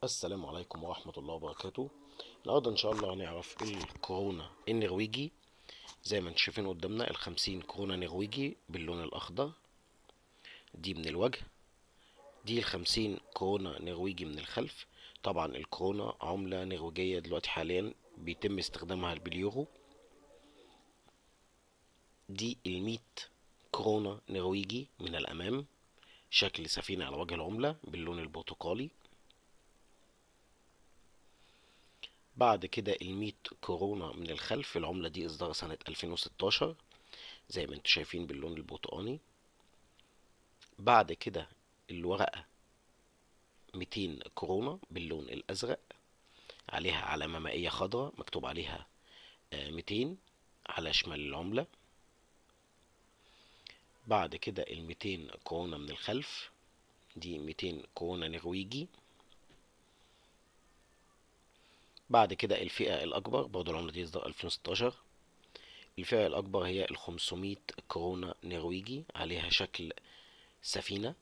السلام عليكم ورحمة الله وبركاته النهاردة إن شاء الله هنعرف الكورونا النرويجي زي ما انتم شايفين قدامنا الخمسين كورونا نرويجي باللون الأخضر دي من الوجه دي الخمسين كورونا نرويجي من الخلف طبعا الكورونا عملة نرويجية دلوقتي حاليا بيتم استخدامها باليورو دي الميت كورونا نرويجي من الأمام شكل سفينة على وجه العملة باللون البرتقالي بعد كده الميت كورونا من الخلف العملة دي إصدار سنة 2016 زي ما انتم شايفين باللون البرتقاني بعد كده الورقة 200 كورونا باللون الأزرق عليها علامة مائية خضراء مكتوب عليها 200 على شمال العملة بعد كده ال 200 كورونا من الخلف دي 200 كورونا نرويجي بعد كده الفئة الأكبر برضو العملة دي إصدار 2016 الفئة الأكبر هي ال 500 كورونا نرويجي عليها شكل سفينة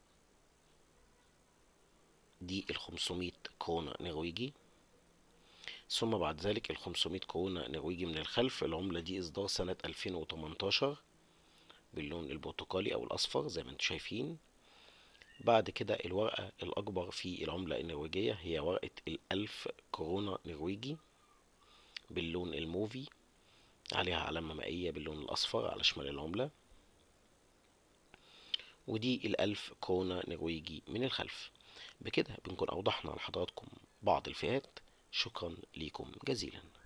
دي ال 500 كورونا نرويجي ثم بعد ذلك ال 500 كورونا نرويجي من الخلف العملة دي إصدار سنة 2018 باللون البرتقالي أو الأصفر زي ما انتم شايفين بعد كده الورقة الأكبر في العملة النرويجية هي ورقة الألف كورونا نرويجي باللون الموفي عليها علامة مائية باللون الأصفر على شمال العملة ودي الألف كورونا نرويجي من الخلف بكده بنكون أوضحنا لحضراتكم بعض الفئات شكرا ليكم جزيلا